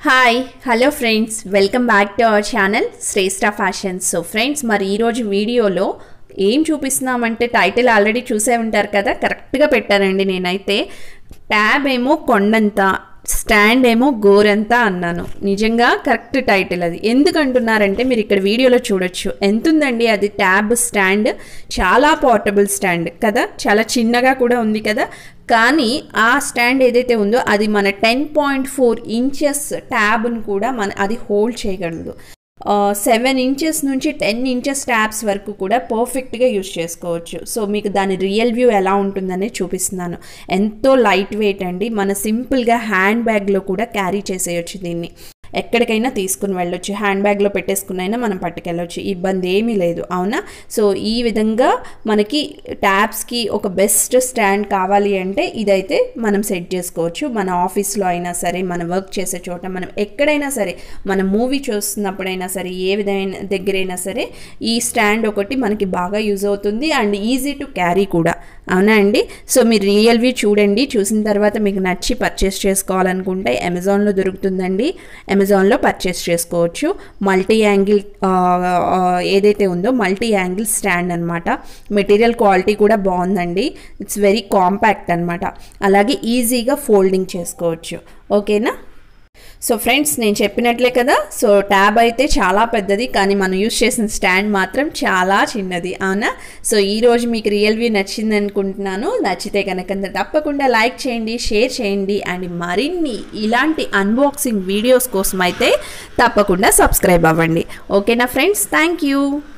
hi hello friends welcome back to our channel Shreshta fashions so friends మరి ఈరోజు వీడియోలో ఏం చూపిస్తున్నామంటే టైటిల్ ఆల్రెడీ చూసే ఉంటారు కదా కరెక్ట్గా పెట్టానండి నేనైతే ట్యాబ్ ఏమో కొండంత స్టాండ్ ఏమో గోరంతా అన్నాను నిజంగా కరెక్ట్ టైటిల్ అది ఎందుకు అంటున్నారంటే మీరు ఇక్కడ వీడియోలో చూడొచ్చు ఎంత ఉందండి అది ట్యాబ్ స్టాండ్ చాలా పోర్టబుల్ స్టాండ్ కదా చాలా చిన్నగా కూడా ఉంది కదా కానీ ఆ స్టాండ్ ఏదైతే ఉందో అది మన టెన్ పాయింట్ ఫోర్ ఇంచెస్ ట్యాబ్ను కూడా మన అది హోల్డ్ చేయగలదు సెవెన్ ఇంచెస్ నుంచి టెన్ ఇంచెస్ ట్యాబ్స్ వరకు కూడా పర్ఫెక్ట్గా యూస్ చేసుకోవచ్చు సో మీకు దాని రియల్ వ్యూ ఎలా ఉంటుందనే చూపిస్తున్నాను ఎంతో లైట్ వెయిట్ అండి మన సింపుల్గా హ్యాండ్ బ్యాగ్లో కూడా క్యారీ చేసేయచ్చు దీన్ని ఎక్కడికైనా తీసుకుని వెళ్ళొచ్చు హ్యాండ్ బ్యాగ్లో పెట్టేసుకునైనా మనం పట్టుకెళ్ళొచ్చు ఇబ్బంది ఏమీ లేదు అవునా సో ఈ విధంగా మనకి ట్యాబ్స్కి ఒక బెస్ట్ స్టాండ్ కావాలి అంటే ఇదైతే మనం సెట్ చేసుకోవచ్చు మన ఆఫీస్లో అయినా సరే మన వర్క్ చేసే చోట మనం ఎక్కడైనా సరే మన మూవీ చూస్తున్నప్పుడైనా సరే ఏ విధమైన దగ్గరైనా సరే ఈ స్టాండ్ ఒకటి మనకి బాగా యూజ్ అవుతుంది అండ్ ఈజీ టు క్యారీ కూడా అవునా అండి సో మీరు రియల్ వ్యూ చూడండి చూసిన తర్వాత మీకు నచ్చి పర్చేస్ చేసుకోవాలనుకుంటే అమెజాన్లో దొరుకుతుందండి అమెజాన్లో పర్చేస్ చేసుకోవచ్చు మల్టీ యాంగిల్ ఏదైతే ఉందో మల్టీ యాంగిల్ స్టాండ్ అనమాట మెటీరియల్ క్వాలిటీ కూడా బాగుందండి ఇట్స్ వెరీ కాంపాక్ట్ అనమాట అలాగే ఈజీగా ఫోల్డింగ్ చేసుకోవచ్చు ఓకేనా సో ఫ్రెండ్స్ నేను చెప్పినట్లే కదా సో ట్యాబ్ అయితే చాలా పెద్దది కానీ మనం యూస్ చేసిన స్టాండ్ మాత్రం చాలా చిన్నది అవునా సో ఈరోజు మీకు రియల్ వ్యూ నచ్చింది అనుకుంటున్నాను నచ్చితే కనుక తప్పకుండా లైక్ చేయండి షేర్ చేయండి అండ్ మరిన్ని ఇలాంటి అన్బాక్సింగ్ వీడియోస్ కోసం అయితే తప్పకుండా సబ్స్క్రైబ్ అవ్వండి ఓకేనా ఫ్రెండ్స్ థ్యాంక్ యూ